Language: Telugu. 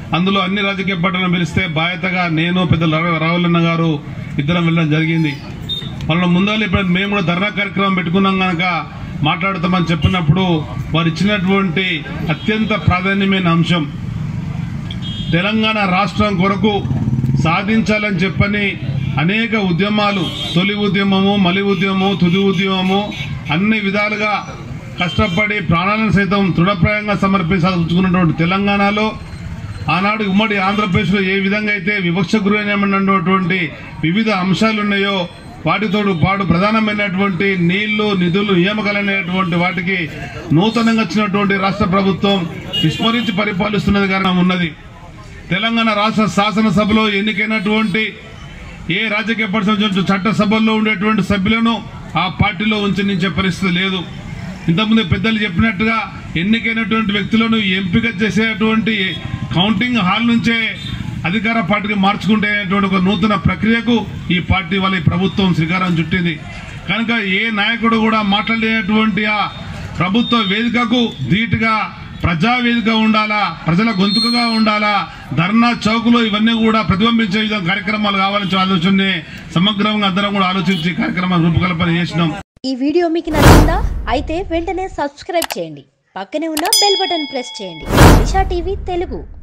అందులో అన్ని రాజకీయ పార్టీలను పిలిస్తే బాధ్యతగా నేను పెద్దలు రా- రావులన్న గారు ఇద్దరం వెళ్ళడం జరిగింది వాళ్ళ ముందర ఇప్పుడు మేము కూడా ధర్నా కార్యక్రమం పెట్టుకున్నాం కనుక మాట్లాడతామని చెప్పినప్పుడు వారు ఇచ్చినటువంటి అత్యంత ప్రాధాన్యమైన అంశం తెలంగాణ రాష్ట్రం కొరకు సాధించాలని చెప్పని అనేక ఉద్యమాలు తొలి ఉద్యమము మలి ఉద్యమము తుది ఉద్యమము అన్ని విధాలుగా కష్టపడి ప్రాణాలను సైతం దృఢప్రాయంగా సమర్పించాల్చుకున్నటువంటి తెలంగాణలో ఆనాడు ఉమ్మడి ఆంధ్రప్రదేశ్లో ఏ విధంగా అయితే వివక్ష గురైనటువంటి వివిధ అంశాలు ఉన్నాయో వాటితోడు పాటు ప్రధానమైనటువంటి నీళ్లు నిధులు నియామకాలైనటువంటి వాటికి నూతనంగా వచ్చినటువంటి రాష్ట్ర ప్రభుత్వం విస్మరించి పరిపాలిస్తున్నది కారణం ఉన్నది తెలంగాణ రాష్ట్ర శాసనసభలో ఎన్నికైనటువంటి ఏ రాజకీయ పార్టీ చట్టసభల్లో ఉండేటువంటి సభ్యులను ఆ పార్టీలో ఉంచనించే పరిస్థితి లేదు ఇంతకుముందు పెద్దలు చెప్పినట్టుగా ఎన్నికైనటువంటి వ్యక్తులను ఎంపిక చేసేటువంటి కౌంటింగ్ హాల్ నుంచే అధికార పార్టీకి మార్చుకుంటేటువంటి ఒక నూతన ప్రక్రియకు ఈ పార్టీ వాళ్ళ ఈ ప్రభుత్వం శ్రీకారం చుట్టింది కనుక ఏ నాయకుడు కూడా మాట్లాడేటువంటి ఆ ప్రభుత్వ వేదికకు ధీటుగా ప్రజా వేదిక ఉండాలా ప్రజల గొంతుకగా ఉండాలా ధర్నా చౌకులు ఇవన్నీ కూడా ప్రతిబింబించే విధంగా కార్యక్రమాలు కావాలని ఆలోచన సమగ్రంగా అందరం కూడా ఆలోచించి కార్యక్రమాలు రూపకల్పన చేసినాం ఈ వీడియో మీకు నచ్చిందా అయితే వెంటనే సబ్స్క్రైబ్ చేయండి పక్కనే ఉన్న బెల్ బటన్ ప్రెస్ చేయండి దిశా టీవీ తెలుగు